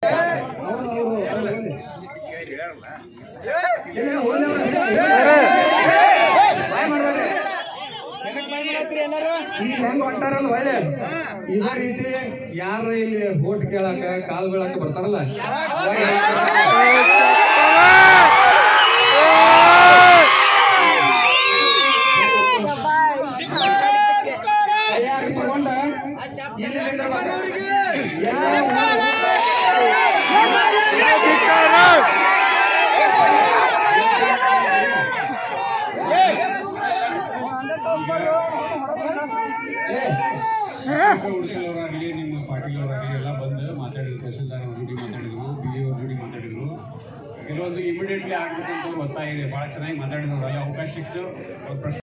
ಈಗ ಹೆಂಗ್ ಹೊಂಟಾರಲ್ಲ ಒಳ್ಳೆ ಇದೇ ರೀತಿ ಯಾರ ಇಲ್ಲಿ ಓಟ್ ಕೇಳಾಕ ಕಾಲ್ ಬೀಳಾಕ ಬರ್ತಾರಲ್ಲ ಯಾರು ತಗೊಂಡ ಇಲ್ಲಿ ನಿಂದಿರ್ಬೇಕು. ಯಾವ- ಉಳಿಸಲವರಾಗಲಿ ನಿಮ್ಮ ಪಾಟೀಲವರಾಗಲಿ ಎಲ್ಲ ಬಂದು ಮಾತಾಡಿದ್ರು ತಹಸೀಲ್ದಾರ್ ಅವ್ರ ಜೋಡಿ ಮಾತಾಡಿದ್ರು ಬಿ ಅವ್ರ ಜೋಡಿ ಮಾತಾಡಿದ್ರು ಕೆಲವೊಂದು ಇಮಿಡಿಯೇಟ್ಲಿ ಆಗ್ಬೇಕಂತ ಒತ್ತಾಯ ಇದೆ ಭಾಳ ಚೆನ್ನಾಗಿ ಮಾತಾಡಿದ್ರು ಅಲ್ಲಿ ಅವಕಾಶ ಸಿಕ್ತು ಅವ್ರ ಪ್ರಶ್ನೆ